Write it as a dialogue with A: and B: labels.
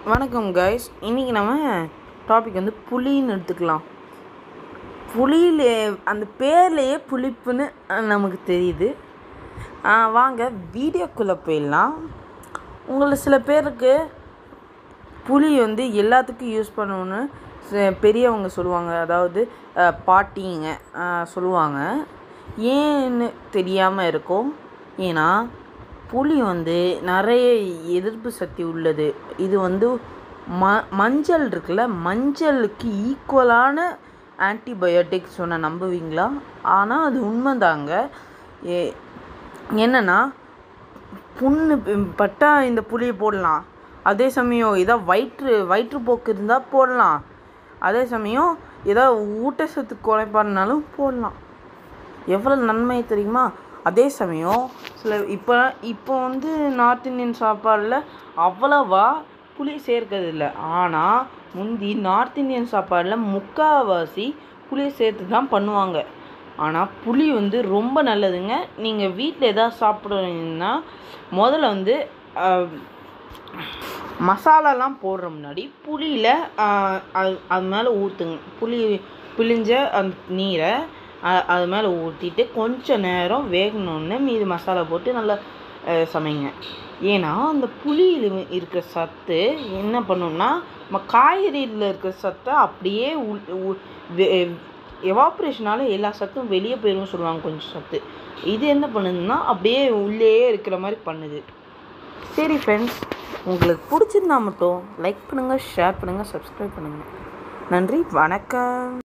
A: வணக்கம் கைஸ் இன்றைக்கி நம்ம டாபிக் வந்து புளின்னு எடுத்துக்கலாம் புளியிலே அந்த பேர்லேயே புளிப்புன்னு அஹ், நமக்கு தெரியுது ஆஹ், வாங்க வீடியோக்குள்ளே போயிடலாம் உங்களை சில பேருக்கு புளி வந்து எல்லாத்துக்கும் யூஸ் பண்ணணும்னு ச- பெரியவங்க சொல்லுவாங்க அதாவது அஹ், பாட்டிங்க அஹ், சொல்லுவாங்க ஏன்னு தெரியாமல் இருக்கும் ஏன்னா புளி வந்து நிறைய எதிர்ப்பு சக்தி உள்ளது இது வந்து ம மஞ்சள் இருக்குல்ல மஞ்சளுக்கு ஈக்குவலான ஆன்டிபயோட்டிக் சொன்ன நம்புவீங்களா ஆனால் அது உண்மைதாங்க ஏ என்னன்னா புண்ணு ப- பட்டா இந்த புளியை போடலாம் அதே சமயம் ஏதோ வயிற்று வயிற்றுப்போக்கு இருந்தால் போடலாம் அதே சமயம் ஏதோ ஊட்டச்சத்து குறைபாடுனாலும் போடலாம் எவ்வளோ நன்மை தெரியுமா அதே சமயம் சில இப்போ இப்போ வந்து நார்த் இந்தியன் சாப்பாடில் அவ்வளவா புளி சேர்க்கறது இல்லை ஆனால் முந்தி நார்த் இந்தியன் சாப்பாடில் முக்கால்வாசி புளி சேர்த்து தான் பண்ணுவாங்க ஆனால் புளி வந்து ரொம்ப நல்லதுங்க நீங்கள் வீட்டில் எதாவது சாப்பிடுறீங்கன்னா முதல்ல வந்து ஆஹ், மசாலாலாம் போடுற முன்னாடி புளியில் அது அது மேலே ஊற்றுங்க புளி பிழிஞ்ச அந்த நீரை அ- அது மேலே ஊற்றிட்டு கொஞ்ச நேரம் வேகணுன்னு மீதி மசாலா போட்டு நல்லா அஹ், சமைங்க ஏன்னா அந்த புளியில் இருக்கிற சத்து என்ன பண்ணுன்னா நம்ம காய்கறியில் இருக்கிற சத்தை அப்படியே எவாப்ரேஷனால எல்லா சத்தும் வெளியே போயிடும் சொல்லுவாங்க கொஞ்சம் சத்து இது என்ன பண்ணுதுன்னா அப்படியே உள்ளேயே இருக்கிற மாதிரி பண்ணுது சரி ஃப்ரெண்ட்ஸ் உங்களுக்கு பிடிச்சிருந்தா மட்டும் லைக் பண்ணுங்கள் ஷேர் பண்ணுங்கள் சப்ஸ்கிரைப் பண்ணுங்கள் நன்றி வணக்கம்